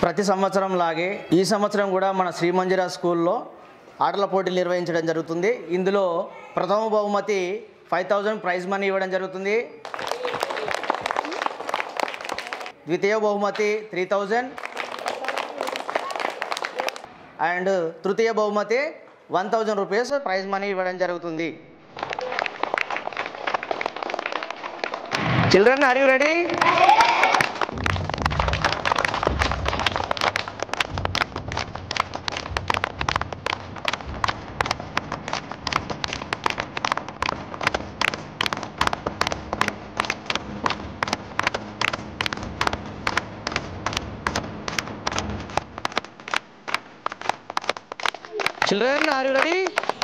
ప్రతి సంవత్సరం లాగే ఈ సంవత్సరం కూడా మన శ్రీమంజిరా స్కూల్లో ఆటల పోటీలు నిర్వహించడం జరుగుతుంది ఇందులో ప్రథమ బహుమతి ఫైవ్ థౌజండ్ ప్రైజ్ మనీ ఇవ్వడం జరుగుతుంది ద్వితీయ బహుమతి త్రీ థౌజండ్ అండ్ తృతీయ బహుమతి one thousand rupees prize money ఇవ్వడం జరుగుతుంది children are you ready children are you ready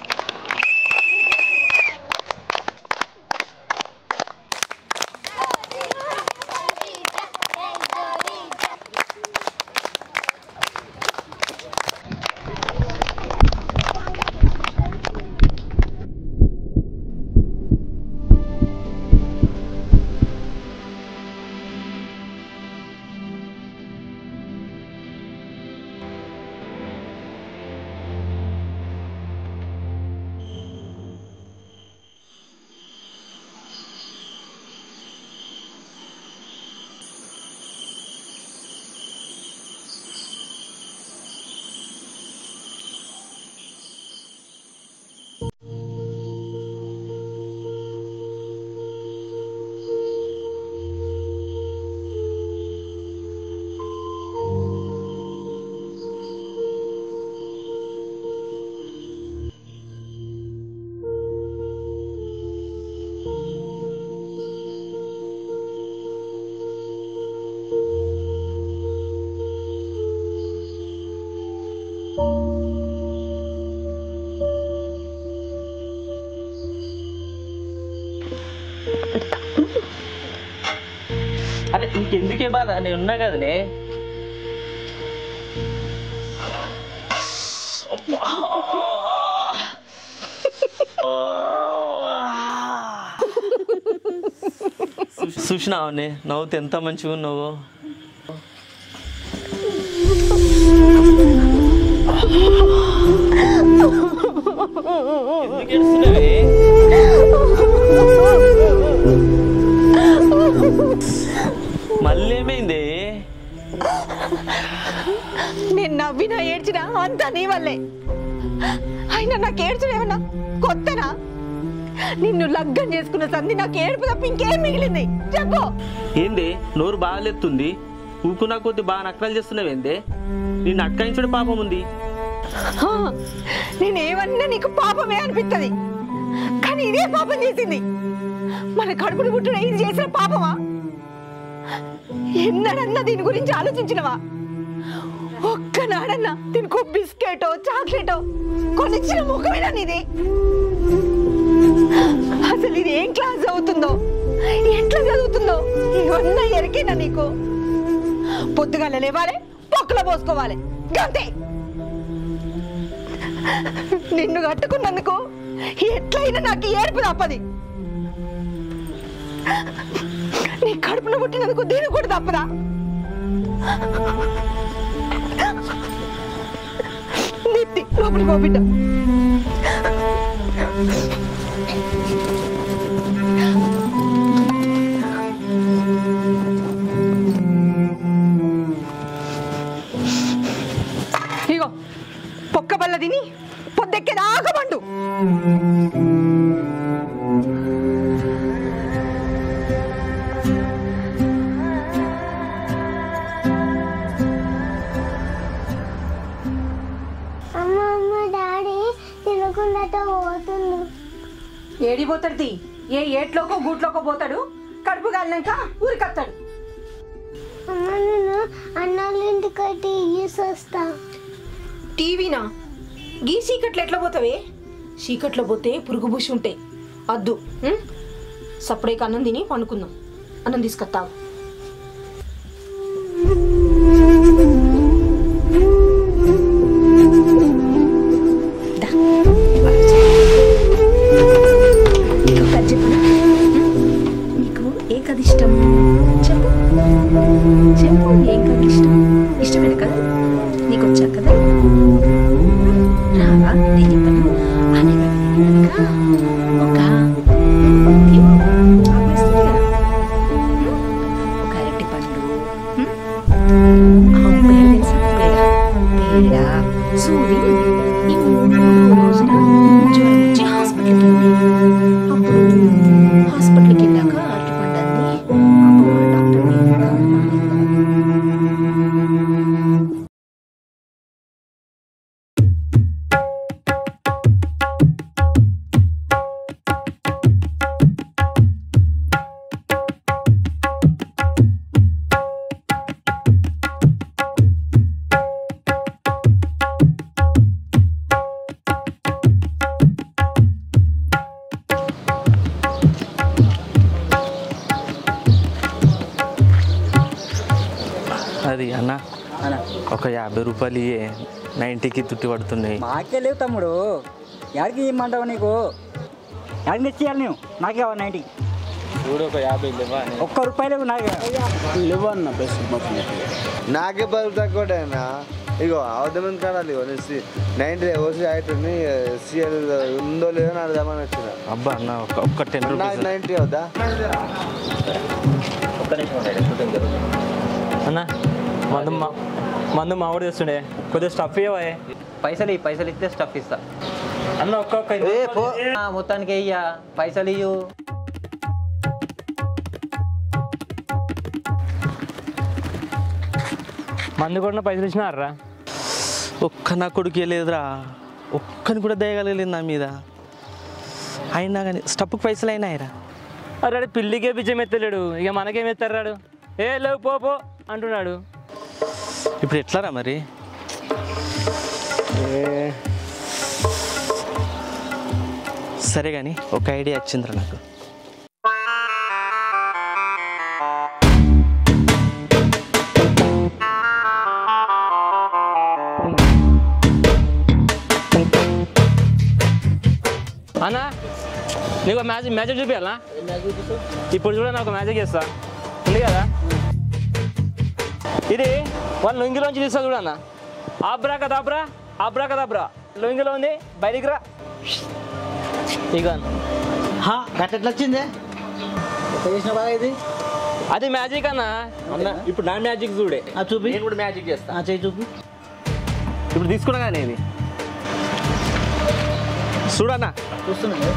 అరే ఇంకెందుకే బాధ నేను ఉన్నా కదనే చూసినావునే నవ్వుతే ఎంత మంచిగా ఉన్నావు ఎందుకు ఏడుస్తున్నావే? మళ్ళీ ఏమైంది నేను నవ్వినా ఏడ్చినా అంతా నీ వల్లే అయినా నాకు ఏడ్చడం ఏమన్నా కొత్తనా నిన్ను లగ్గం చేసుకున్న సంధి నాకు ఏడుపు తప్ప ఇంకేం మిగిలింది చెప్పు ఏంది నోరు బాగాలేస్తుంది ఊకున్నా కొద్ది బాగా నక్కలు చేస్తున్నావేందే నిన్ను అట్కాయించడం పాపం ఉంది హా, నేనేమన్నా నీకు పాపమే అనిపిస్తుంది కానీ ఇదే పాపం చేసింది మన కడుపును పుట్టున ఇది చేసిన పాపమా ఎన్నడన్నా దీని గురించి ఆలోచించినవా ఒక్కనాడన్నా దీనికి బిస్కెటో చాక్లెటో కొనిచ్చిన ముఖమేనా నీది అసలు ఇది ఏం క్లాస్ చదువుతుందో ఎట్లా చదువుతుందో ఇవన్నా ఎరికేనా నీకు పొద్దుగాల లేవాలి పొక్కల పోసుకోవాలి గంతే నిన్ను కట్టుకున్నందుకు ఎట్లయినా నాకు ఏర్పు తప్పది నీ కడుపున పుట్టినందుకు దీని కూడా తప్పదా నిత్తి లోపలికి పో బిడ్డ ఇగో పొక్క బల్ల తిని పొద్దెక్కేదాకా పండు అమ్మ అమ్మ డాడీ తినకుండా పోతుండు ఏడిపోతాడు తీ ఏ ఏట్లోకో గూట్లోకో పోతాడు కడుపు కాలినాక ఊరికొస్తాడు అమ్మ నేను అన్నాళ్ళ ఇంటికి అయితే ఇయ్యేసి వస్తా టీవీనా గీ చీకట్లు ఎట్లా పోతావే చీకట్లో పోతే పురుగు బుషి ఉంటాయి అద్దు ఉం? సపరేట్ అన్నం తిని పండుకుందాం అన్నం తీసుకొస్తావు దా. నీకు ఒకటి చెప్పనా? ఉం? నీకు ఏ కథ ఇష్టం చెప్పు చెప్పు ఏం కథ ఇష్టం ఇష్టమైన కదా ఆ పేడ తెలుసా పేడ పేడ సూది ఈ మూడు రోజున జ్వరం వచ్చి హాస్పిటల్కి వెళ్ళింది అప్పుడు హాస్పిటల్కి వెళ్ళాక అరటి పండు అంది అప్పుడు డాక్టర్ అది అన్న ఒక యాభై రూపాయలు ఇయ్యే నైంటీకి తుట్టి పడుతున్నాయి మాకే లేవు తమ్ముడు ఎక్కడికి ఇమ్మంటావు నీకు ఎక్కడికి తెచ్చేయాలి నేను నాకే కావాలి నైన్టీ చూడు ఒక యాభై లేవా ఒక్క రూపాయి లేవు నాకే నాకే బరువు తక్కువటైనా ఇగో అవద్దమైన కాడాలి ఇగో నైన్టీ ఓసీ అవుతుంది సిఎల్ ఉందో లేదో నాకు దమని వచ్చిన అబ్బా అన్న ఒక ఒక్క టెన్ నాకు రూపీస్ నైన్టీ అవుదా అన్న మందు మా మందు మామిడి తెస్తుండే కొద్దిగా స్టఫ్ ఇవ్వే పైసలు ఇయ్యి, పైసలు ఇస్తే స్టఫ్ ఇస్తా అన్న ఒక్కొక్క ఐదు రూపాయలు ఆ, మొత్తానికి అయ్యా పైసలు ఇయ్యు మందు కొట్టిన పైసలు ఇచ్చినారా ఒక్క నా కొడుకు లేదురా ఒక్కని కూడా దయగలలేదు నా మీద అయినా కానీ స్టప్కి పైసలు అయినాయిరా అరే పిల్లికే బిజ్జం ఎత్తలేడు ఇక మనకేం ఎత్తారాడు ఏ లేవు పో పో అంటున్నాడు ఇప్పుడు ఎట్లారా మరి సరే కానీ ఒక ఐడియా వచ్చిందిరా నాకు అన్నా నీకు మ్యాజిక్ మ్యాజిక్ చూపించాలా ఇప్పుడు చూడ నాకు మ్యాజిక్ చేస్తా ఉంది కదా ఇది వాళ్ళ లొంగిలోంచి తీస్తా చూడన్న ఆబ్రా కదాబ్రా ఆబ్రా కదాబ్రా లొంగిలో ఉంది బయటికి రా ఇక గట్ట ఎట్లా వచ్చిందే చేసిన బాగా ఇది అది మ్యాజిక్ అన్న అన్న ఇప్పుడు నా మ్యాజిక్ చూడే ఆ చూపి నేను కూడా మ్యాజిక్ చేస్తా ఆ చేయి చూపి ఇప్పుడు తీసుకున్నా కానీ ఇది చూడన్నా చూస్తున్నా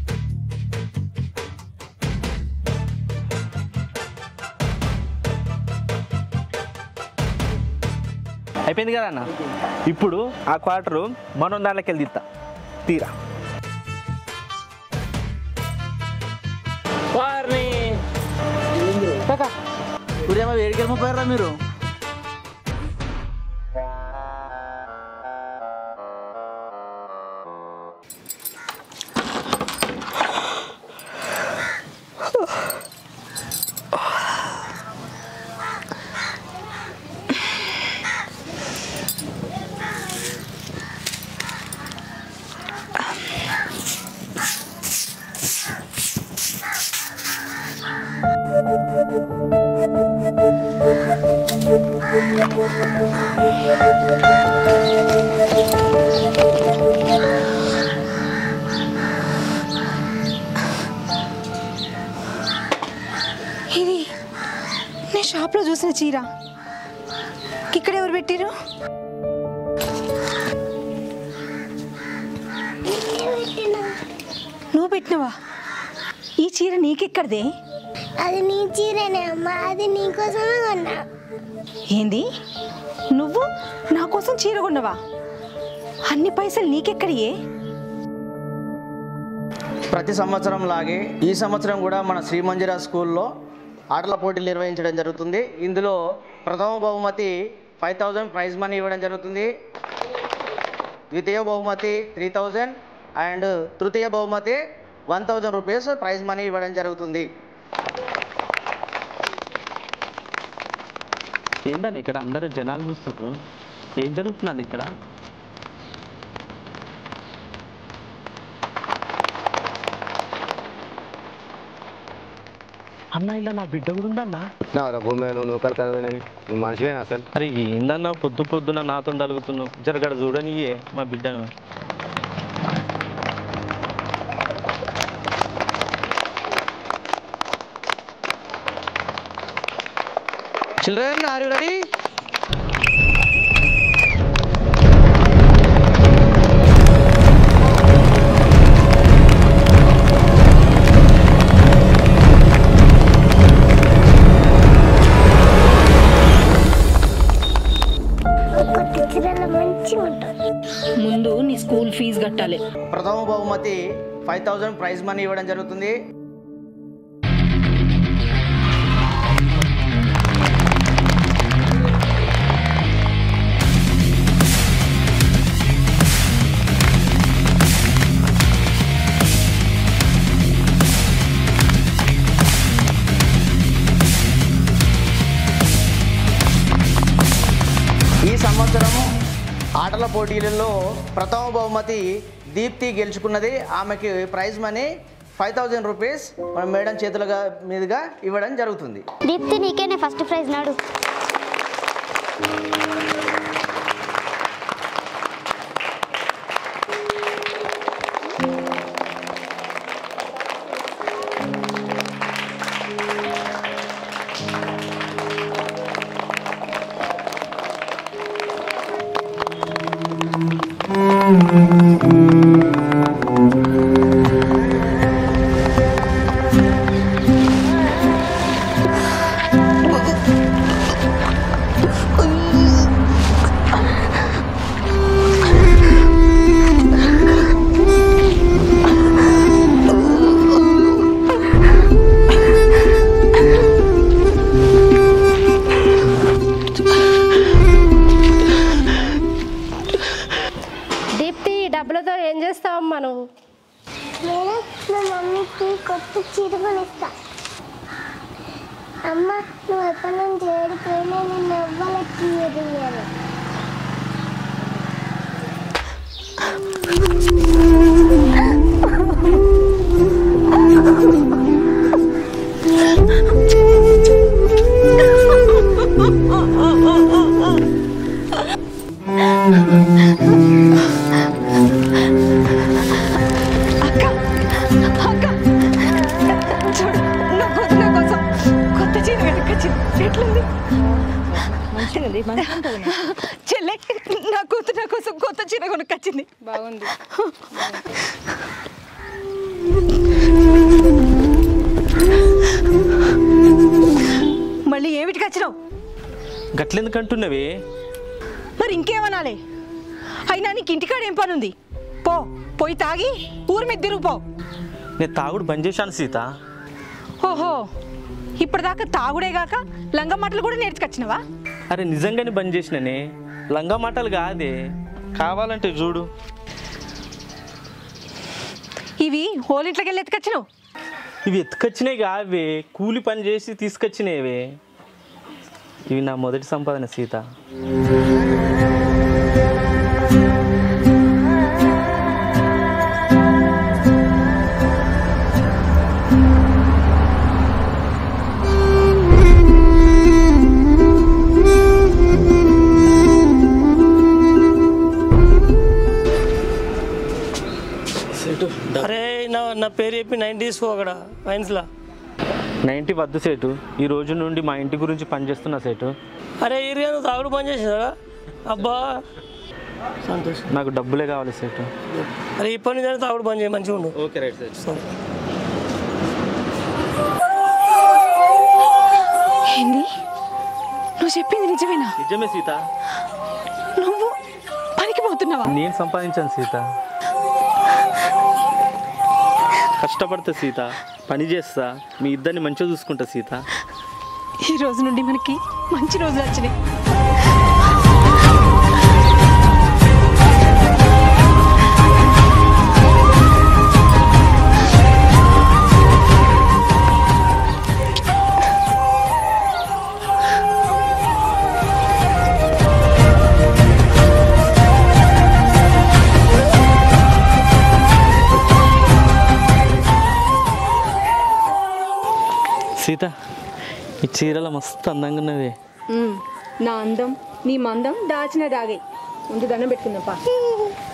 అయిపోయింది కదా అన్న ఇప్పుడు ఆ క్వార్టరు మనం దాంట్లోకి వెళ్ళి తీస్తా తీరా వారిని ఉదయం వేడికి వెళ్ళిపోయారా మీరు ఇది నేను షాప్లో చూసిన చీర ఇక్కడ ఎవరు పెట్టిరు నువ్వు పెట్టినవా ఈ చీర నీకెక్కడిదే అది నీ చీరనే అమ్మా అది నీకోసమే కొన్నా ఏంది నువ్వు నా కోసం చీర కొన్నవా అన్ని పైసలు నీకెక్కడియే ప్రతి సంవత్సరం లాగే ఈ సంవత్సరం కూడా మన శ్రీ మంజురా స్కూల్లో ఆటల పోటీలు నిర్వహించడం జరుగుతుంది ఇందులో ప్రథమ బహుమతి ఫైవ్ థౌజండ్ ప్రైజ్ మనీ ఇవ్వడం జరుగుతుంది ద్వితీయ బహుమతి త్రీ థౌజండ్ అండ్ తృతీయ బహుమతి one thousand rupees prize money ఇవ్వడం జరుగుతుంది ఏంటని ఇక్కడ అందరూ జనాలు చూస్తున్నారు ఏం జరుగుతున్నది ఇక్కడ అన్న ఇలా నా బిడ్డ కూడా ఉందన్నా నా భూమి మీద నువ్వు కడతాను నువ్వు మనిషివేనా అసలు అరే ఏందన్నా పొద్దు పొద్దున నాతో తలుగుతున్నావు జరగడ చూడని మా బిడ్డను చిల్డ్రన్ ఆర్ యు రెడీ ముందు నీ స్కూల్ ఫీజు కట్టాలి ప్రథమ బహుమతి ఫైవ్ థౌజండ్ ప్రైజ్ మనీ ఇవ్వడం జరుగుతుంది ఈ సంవత్సరం ఆటల పోటీలలో ప్రథమ బహుమతి దీప్తి గెలుచుకున్నది ఆమెకి prize money five thousand rupees మన మేడం చేతులుగా మీదుగా ఇవ్వడం జరుగుతుంది దీప్తి నీకేనే ఫస్ట్ ప్రైజ్ నాడు దీప్తి ఈ డబ్బులతో ఏం చేస్తావమ్మా నువ్వు నేను మా మమ్మీకి కొత్త చీర కొనిస్తా అమ్మ నువ్వు ఎప్పటి నుంచి ఏడిపోయినా నేను ఎవ్వలకి ఎదిగాను అక్క అక్క చూడు నా కూతురు నా కోసం కొత్త చీర వెనకొచ్చింది ఎట్లుంది మంచిది చెల్లె నా కూతురు నా కోసం కొత్త చీర కొనుక్కొచ్చింది బాగుంది మళ్ళీ ఏమిటికి వచ్చినావు గట్లెందుకు అంటున్నవే మరి ఇంకేమనాలి అయినా నీకు ఇంటికాడ ఏం పని ఉంది పో పోయి తాగి ఊరి మీద తిరుగు పో నేను తాగుడు బంద్ చేశాను సీత ఓహో ఇప్పటిదాకా తాగుడే గాక లంగ మాటలు కూడా నేర్చుకొచ్చినావా అరే నిజంగానే బంద్ చేసిననే లంగా మాటలు కాదే కావాలంటే చూడు ఇవి హోలింట్లోకి వెళ్ళి ఎత్తుకొచ్చినావు ఇవి ఎత్తుకొచ్చినాయి కావే కూలి పని చేసి తీసుకొచ్చినవే ఇవి నా మొదటి సంపాదన సీత అరే నా నా పేరు చెప్పి నైన్ తీసుకో అక్కడ వైన్స్లో నైంటీ వద్దు సేటు ఈ రోజు నుండి మా ఇంటి గురించి పనిచేస్తున్నా సేటు అరే ఏరియా నువ్వు తాగుడు పని చేసినారా అబ్బా సంతోషం నాకు డబ్బులే కావాలి సేటు అరే ఇప్పటి నుంచి తాగుడు పని చేయి మంచిగా ఉండు ఓకే రైట్ సేటు సరే ఏంది నువ్వు చెప్పింది నిజమేనా నిజమే సీత నువ్వు పనికి పోతున్నావా నేను సంపాదించాను సీత కష్టపడతా సీత పని చేస్తా మీ ఇద్దరిని మంచిగా చూసుకుంటా సీత ఈ రోజు నుండి మనకి మంచి రోజులు వచ్చినాయి సీత ఈ చీరల మస్తు అందంగా ఉన్నవే నా అందం నీ మందం దాచిన దాగే ముందు దండం పెట్టుకుందాం పా